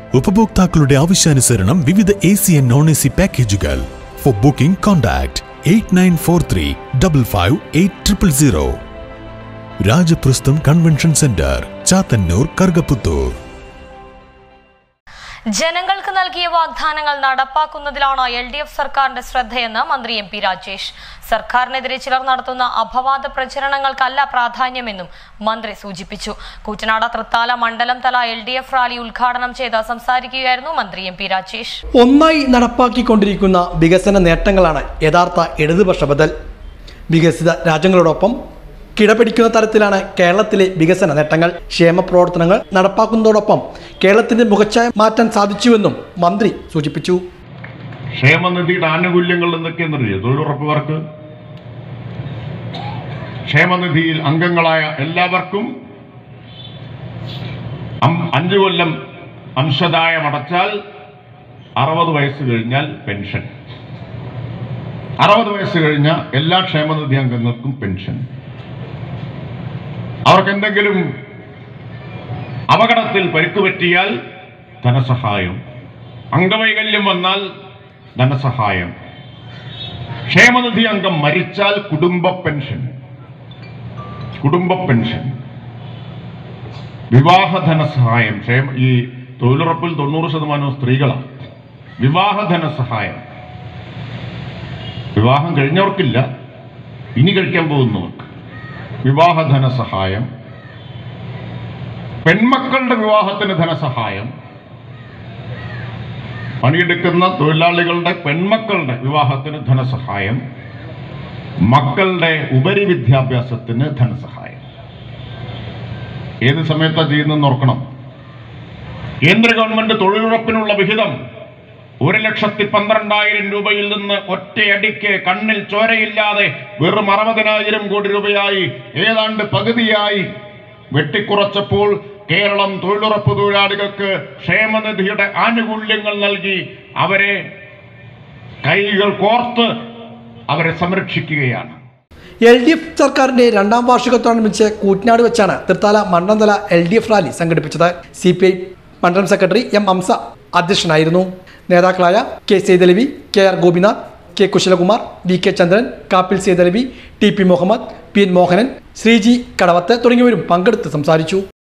ഉപഭോക്താക്കളുടെ ആവശ്യാനുസരണം വിവിധ A C and non A C പാക്കേജുകൾ for booking contact eight nine four three double five eight triple zero Rajaprastham convention centre Chathannoor Karukaputhur ജനങ്ങൾക്ക് നൽകിയ വാഗ്ദാനങ്ങൾ നടപ്പാക്കുന്നതിലാണ് എൽ ഡി എഫ് സർക്കാരിന്റെ ശ്രദ്ധയെന്ന് മന്ത്രി എം പി രാജേഷ് സർക്കാരിനെതിരെ ചിലർ നടത്തുന്ന അപവാദ പ്രചരണങ്ങൾക്കല്ല പ്രാധാന്യമെന്നും മന്ത്രി സൂചിപ്പിച്ചു കൂറ്റനാട് തൃത്താല മണ്ഡലം തല എൽ ഡി എഫ് റാലി ഉദ്ഘാടനം ചെയ്ത് സംസാരിക്കുകയായിരുന്നു മന്ത്രി എം പി രാജേഷ് ഒന്നായി നടപ്പാക്കിക്കൊണ്ടിരിക്കുന്ന വികസന നേട്ടങ്ങളാണ് യഥാർത്ഥ ഇടതുപക്ഷ ബദൽ വികസിത രാജ്യങ്ങളോടൊപ്പം കിടപിടിക്കുന്ന തരത്തിലാണ് കേരളത്തിലെ വികസന നേട്ടങ്ങൾ ക്ഷേമ പ്രവർത്തനങ്ങൾ നടപ്പാക്കുന്നതോടൊപ്പം കേരളത്തിന്റെ മുഖച്ഛായ മാറ്റാൻ സാധിച്ചുവെന്നും മന്ത്രി സൂചിപ്പിച്ചു ക്ഷേമനിധിയുടെ ആനുകൂല്യങ്ങൾ എന്തൊക്കെയെന്നറിയോ തൊഴിലുറപ്പുകാർക്ക് ക്ഷേമനിധിയിൽ അംഗങ്ങളായ എല്ലാവർക്കും അം- അഞ്ചു കൊല്ലം അംശദായം അടച്ചാൽ അറുപത് വയസ്സ് കഴിഞ്ഞാൽ പെൻഷൻ അറുപത് വയസ്സ് കഴിഞ്ഞ എല്ലാ ക്ഷേമനിധി അംഗങ്ങൾക്കും പെൻഷൻ അവർക്ക് എന്തെങ്കിലും അപകടത്തിൽ പരിക്ക് പറ്റിയാൽ ധനസഹായം അംഗവൈകല്യം വന്നാൽ ധനസഹായം ക്ഷേമനിധി അംഗം മരിച്ചാൽ കുടുംബ പെൻഷൻ കുടുംബ പെൻഷൻ വിവാഹ ധനസഹായം ക്ഷേമ ഈ തൊഴിലുറപ്പിൽ തൊണ്ണൂറ് ശതമാനവും സ്ത്രീകളാണ് വിവാഹ ധനസഹായം വിവാഹം കഴിഞ്ഞവർക്കില്ല ഇനി കഴിക്കാൻ പോകുന്നവർക്ക് വിവാഹ ധനസഹായം പെൺമക്കളുടെ വിവാഹത്തിന് ധനസഹായം പണിയെടുക്കുന്ന തൊഴിലാളികളുടെ പെൺമക്കളുടെ വിവാഹത്തിന് ധനസഹായം മക്കളുടെ ഉപരി വിദ്യാഭ്യാസത്തിന് ധനസഹായം ഏത് സമയത്താണ് ചെയ്യുന്നതെന്ന് ഓർക്കണം കേന്ദ്ര ഗവൺമെന്റ് തൊഴിലുറപ്പിനുള്ള വിഹിതം ഒരു ലക്ഷത്തി പന്ത്രണ്ടായിരം രൂപയിൽ നിന്ന് ഒറ്റയടിക്ക് കണ്ണിൽ ചോരയില്ലാതെ വെറും അറുപതിനായിരം കോടി രൂപയായി ഏതാണ്ട് പകുതിയായി വെട്ടിക്കുറച്ചപ്പോൾ കേരളം തൊഴിലുറപ്പ് തൊഴിലാളികൾക്ക് ക്ഷേമനിധിയുടെ ആനുകൂല്യങ്ങൾ നൽകി അവരെ കൈകൾ കോർത്ത് അവരെ സംരക്ഷിക്കുകയാണ് എൽ ഡി എഫ് സർക്കാരിന്റെ രണ്ടാം വാർഷികത്തോടനുബന്ധിച്ച് കൂറ്റനാട് വെച്ചാണ് തൃത്താല മണ്ഡലതല എൽ ഡി എഫ് റാലി സംഘടിപ്പിച്ചത് സി പി ഐ മണ്ഡലം സെക്രട്ടറി എം അംസ അധ്യക്ഷനായിരുന്നു നേതാക്കളായ K Sethalavi K R Gopinath K Kushalakumar V K Chandran Kappil Sethalavi T P Muhammad P N Mohanan Sreeji Kadavath തുടങ്ങിയവരും പങ്കെടുത്ത് സംസാരിച്ചു